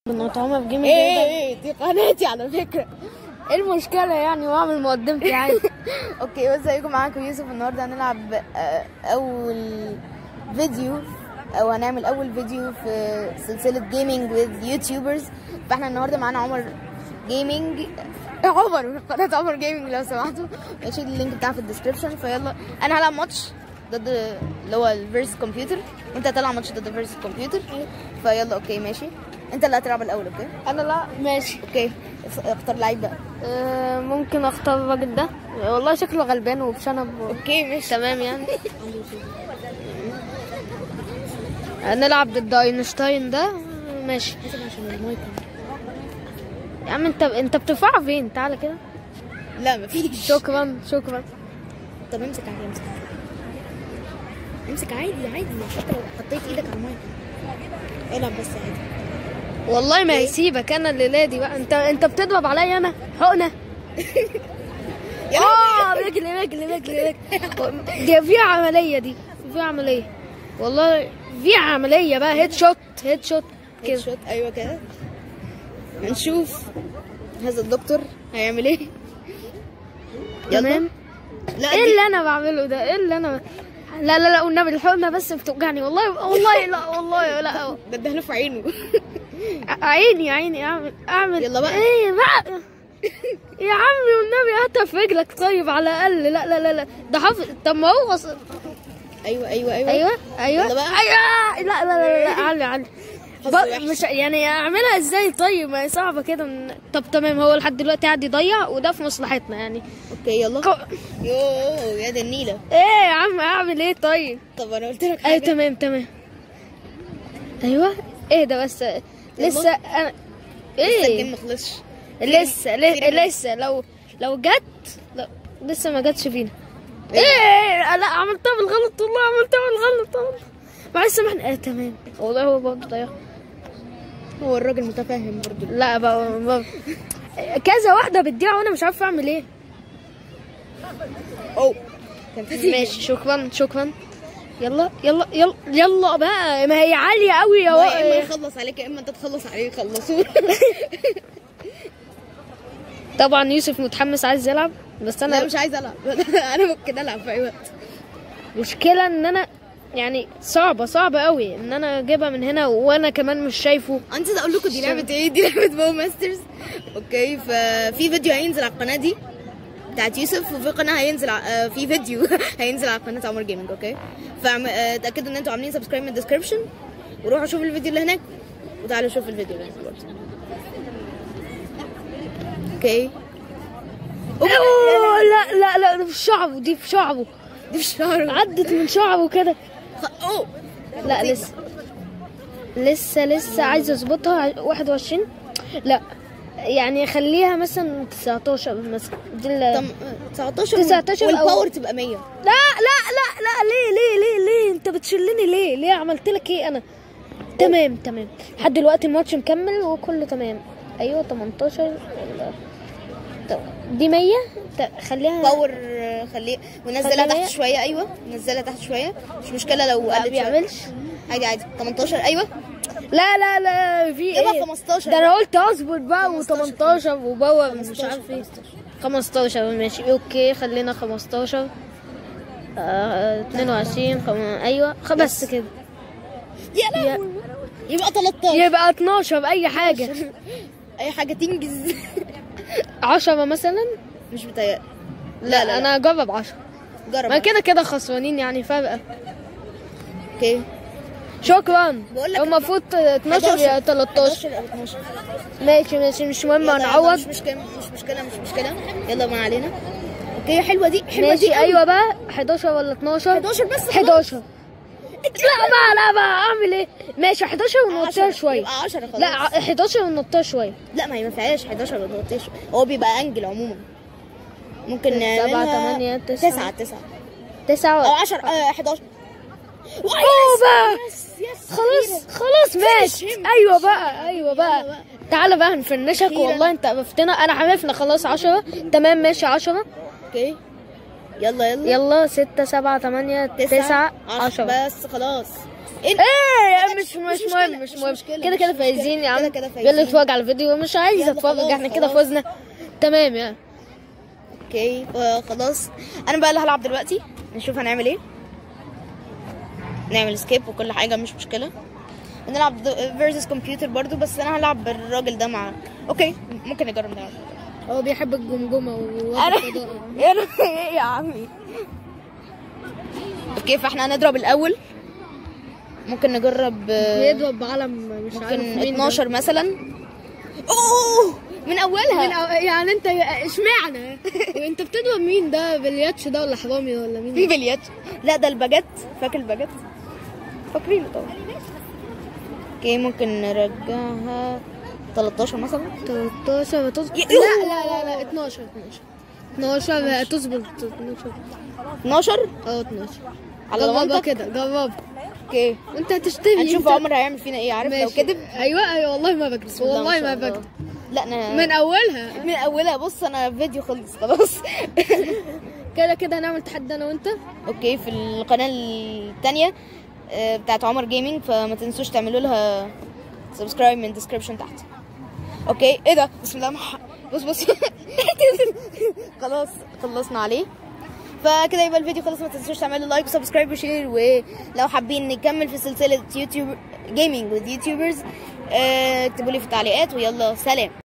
بنوت عمر جيمنج ايه ده- ايه دي قناتي على فكره ايه المشكلة يعني واعمل مقدمتي عادي اوكي بص هيكون معاكم يوسف النهارده هنلعب آه، اول فيديو او هنعمل اول فيديو في سلسله جيمنج وذ يوتيوبرز فاحنا النهارده معانا عمر جيمنج عمر من قناه عمر جيمنج لو سمحتوا ماشي اللينك بتاعها في الديسكربشن فيلا انا هلعب ماتش ضد اللي هو الفيرس كمبيوتر وانت هتلعب ماتش ضد الفيرس كمبيوتر فيلا اوكي ماشي انت اللي هتلعب الاول اوكي انا لا ماشي اوكي اختار لعيب بقى آه ممكن اختار الراجل ده والله شكله غلبان وبشنب و... اوكي ماشي تمام يعني هنلعب ضد اينشتاين ده ماشي يا عم انت انت بترفعه فين تعالى كده لا مفيش شكرا شكرا طب امسك عادي امسك امسك عادي عادي حتى لو حطيت ايدك على المايك العب بس عادي والله ما هيسيبك انا الليله دي بقى انت انت بتضرب عليا انا حقنه يا اه رجلي رجلي رجلي رجلي دي في عمليه دي في عمليه والله في عمليه بقى هيد شوت هيد شوت كده كده شوت ايوه كده هنشوف هذا الدكتور هيعمل ايه يلا تمام لا ايه دي- اللي انا بعمله ده ايه اللي انا لا لا لا والنبي الحقنه بس بتوجعني والله والله لا والله لا ده اداها في عينه عيني عيني اعمل اعمل يلا بقى. ايه بقى يا عمي والنبي هاتها في رجلك طيب على الاقل لا لا لا لا ده حافظ طب ما هو وص... ايوه ايوه ايوه ايوه ايوه يلا بقى. ايوه لا لا لا لا علي علي حظ ب- وحش. مش يعني اعملها ازاي طيب ما هي صعبه كده من... طب تمام هو لحد دلوقتي قاعد يضيع وده في مصلحتنا يعني اوكي يلا كو... يوه يا دي النيله ايه يا عم اعمل ايه طيب طب انا قلت لك ايوه حاجه تمام تمام ايوه ايه ده بس لسه انا لسه الجيم ايه ما خلصش لسه في رجل. ل- لسه لو لو جت لا لسه ما جاتش فينا ايه لا عملتها بالغلط والله عملتها بالغلط والله. معلش سامحني اه تمام والله هو برضه ضيع هو الراجل متفاهم برضو لا بقى, بقى كذا واحده بتضيع وانا مش عارفه اعمل ايه اوه كان في ماشي شكرا شكرا يلا يلا يلا يلا بقى ما هي عاليه قوي يا هو يا اما و... يخلص عليك يا اما انت تخلص عليه يخلصوه طبعا يوسف متحمس عايز يلعب بس انا انا مش عايزه العب انا ممكن العب في اي وقت مشكلة ان انا يعني صعبة صعبة قوي ان انا اجيبها من هنا وانا كمان مش شايفه انا نسيت اقول لكم دي لعبه ايه دي لعبه باو ماسترز اوكي ففي فيديو هينزل على القناه دي بتاعت يوسف وفي قناه هينزل ع- آه، في فيديو هينزل على قناه عمر جيمنج اوكي فتاكدوا ان انتوا عاملين سبسكرايب من الديسكربشن وروحوا شوفوا الفيديو اللي هناك وتعالوا شوفوا الفيديو اللي هناك برضه اوكي أوه لا لا لا ده في شعبه دي في شعبه دي في شعره عدت من شعبه كده خ- اوه لا لسه لسه لسه عايزة اظبطها 21 لا يعني خليها مثلا 19 مثلا دي ال- طم 19 19 أو- والباور تبقى 100 لا لا لا لا ليه ليه ليه ليه انت بتشلني ليه ليه عملت لك ايه انا تمام تمام لحد دلوقتي الماتش مكمل وكله تمام ايوه 18 ولا- طب دي 100 ط- خليها باور آه، خليه ونزلها خليها تحت مية. شويه ايوه نزلها تحت شويه مش مشكله لو ما قلت شوية. بيعملش عادي عادي 18 ايوه لا لا لا في يبقى ايه 15 ده انا قلت اصبر بقى 15. و18 وباور مش 15. عارف ايه 15 ماشي اوكي خلينا 15 آه 22 خم... ايوه خ- بس كده يا لهوي يبقى 13 يبقى 12 اي حاجه اي حاجه تنجز 10 مثلا مش بتهيألي لا لا انا اجرب 10 جرب ما كده كده خسرانين يعني فرقه اوكي شكرا بقول لك المفروض 12 يا 13 11 او 12 ماشي ماشي مش مهم يلا، يلا، هنعوض مش مشكله مش مشكله مش مشكله يلا ما علينا اوكي حلوه دي حلوه ماشي دي قوي. ايوه بقى 11 ولا 12 11 بس خلاص. 11 لا بقى لا بقى اعمل ايه ماشي 11 ونوطيها 10 شويه يبقى 10 خلاص لا ع- 11 ونوطيها شويه لا ما هي ما فيهاش 11 ولا 13 هو بيبقى انجل عموما ممكن سبعة، نعملها تمانية، تسعة. 9 9 9 او ولا 10 آه 11 اوه بقى يس يس خلاص خلاص مات Finish him. ايوه بقى ايوه يلا بقى بقى. تعالى بقى هنفنشك أخيراً. والله انت قففتنا انا حمفنا خلاص 10 تمام ماشي 10 اوكي يلا يلا يلا ستة سبعة تمانية تسعة عشرة بس خلاص ايه يا مش- مش مش مش مشكلة، مهم مش مش مهم مشكلة، كده مش كده مشكلة. فايزين يا عم كده كده يلا فايزين. اتفرج على الفيديو مش عايز يلا اتفرج خلاص، احنا كده خلاص. فزنا تمام يعني اوكي خلاص انا بقى اللي هلعب دلوقتي نشوف هنعمل ايه نعمل سكيب وكل حاجه مش مشكله نلعب فيرسس كمبيوتر برضو بس انا هلعب بالراجل ده مع اوكي ممكن نجرب نلعب هو بيحب الجمجمة انا انا ايه يا عمي اوكي فاحنا هنضرب الاول ممكن نجرب آه، بيضرب بعلم مش عارف ممكن مين 12 مثلا اوه من اولها من أو... يعني انت اشمعنى انت بتضرب مين ده بالياتش ده ولا حرامي ولا مين مين بليات لا ده الباجيت فاكر الباجيت فاكرينه طبعا اوكي ممكن نرجعها 13 مثلا 13 هتصبر يا- لا لا لا لا 12 12 12 هتصبر 12 12 اه 12 على جربها ضمانتك كده جربها اوكي انت هتشتري هنشوف انت- عمر هيعمل فينا ايه عارف لو ماشي. كذب ايوه ايوه والله ما بكذب بسم الله والله شاء ما الله. بكذب لا انا من اولها من اولها بص انا فيديو خلص خلاص كده كده هنعمل تحدي انا وانت اوكي في القناه الثانيه بتاعت عمر جيمنج فما تنسوش تعملوا لها سبسكرايب من الديسكربشن تحت اوكي ايه ده بسم الله مح... بص بص خلاص خلصنا عليه فكده يبقى الفيديو خلص ما تنسوش تعملوا لايك وسبسكرايب وشير ولو حابين نكمل في سلسله يوتيوب جيمنج وذ يوتيوبرز اكتبوا لي في التعليقات ويلا سلام